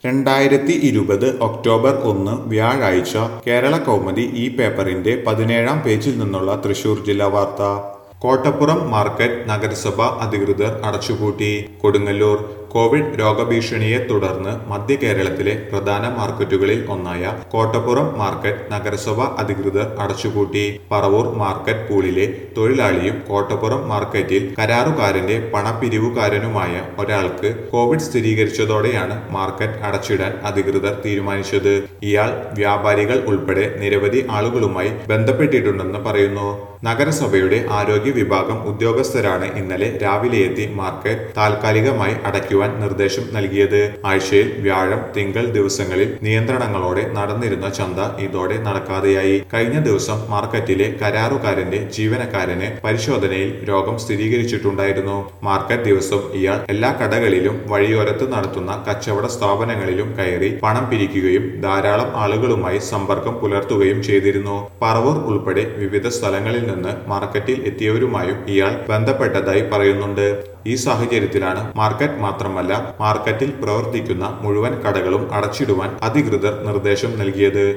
രണ്ടായിരത്തി ഇരുപത് ഒക്ടോബർ ഒന്ന് വ്യാഴാഴ്ച കേരള കൗമുദി ഈ പേപ്പറിന്റെ പതിനേഴാം പേജിൽ നിന്നുള്ള തൃശൂർ ജില്ലാ വാർത്ത കോട്ടപ്പുറം മാർക്കറ്റ് നഗരസഭ അധികൃതർ അടച്ചുപൂട്ടി കൊടുങ്ങല്ലൂർ കോവിഡ് രോഗഭീഷണിയെ തുടർന്ന് മധ്യ കേരളത്തിലെ പ്രധാന മാർക്കറ്റുകളിൽ ഒന്നായ കോട്ടപ്പുറം മാർക്കറ്റ് നഗരസഭ അധികൃതർ അടച്ചുപൂട്ടി പറവൂർ മാർക്കറ്റ് പൂളിലെ തൊഴിലാളിയും കോട്ടപ്പുറം മാർക്കറ്റിൽ കരാറുകാരന്റെ പണപ്പിരിവുകാരനുമായ ഒരാൾക്ക് കോവിഡ് സ്ഥിരീകരിച്ചതോടെയാണ് മാർക്കറ്റ് അടച്ചിടാൻ അധികൃതർ തീരുമാനിച്ചത് ഇയാൾ വ്യാപാരികൾ ഉൾപ്പെടെ നിരവധി ആളുകളുമായി ബന്ധപ്പെട്ടിട്ടുണ്ടെന്ന് പറയുന്നു നഗരസഭയുടെ ആരോഗ്യ വിഭാഗം ഉദ്യോഗസ്ഥരാണ് ഇന്നലെ രാവിലെ എത്തി മാർക്കറ്റ് താൽക്കാലികമായി അടയ്ക്കുവാൻ നിർദ്ദേശം നൽകിയത് ആഴ്ചയിൽ വ്യാഴം തിങ്കൾ ദിവസങ്ങളിൽ നിയന്ത്രണങ്ങളോടെ നടന്നിരുന്ന ചന്ത ഇതോടെ നടക്കാതെയായി കഴിഞ്ഞ ദിവസം മാർക്കറ്റിലെ കരാറുകാരന്റെ ജീവനക്കാരന് പരിശോധനയിൽ രോഗം സ്ഥിരീകരിച്ചിട്ടുണ്ടായിരുന്നു മാർക്കറ്റ് ദിവസം ഇയാൾ എല്ലാ കടകളിലും വഴിയോരത്ത് നടത്തുന്ന കച്ചവട സ്ഥാപനങ്ങളിലും കയറി പണം പിരിക്കുകയും ധാരാളം ആളുകളുമായി സമ്പർക്കം പുലർത്തുകയും ചെയ്തിരുന്നു പറവൂർ ഉൾപ്പെടെ വിവിധ സ്ഥലങ്ങളിൽ നിന്ന് മാർക്കറ്റിൽ എത്തിയവരുമായും ഇയാൾ ബന്ധപ്പെട്ടതായി പറയുന്നുണ്ട് ഈ സാഹചര്യത്തിലാണ് മാർക്കറ്റ് മാത്രമല്ല മാർക്കറ്റിൽ പ്രവർത്തിക്കുന്ന മുഴുവൻ കടകളും അടച്ചിടുവാൻ അധികൃതർ നിർദ്ദേശം നൽകിയത്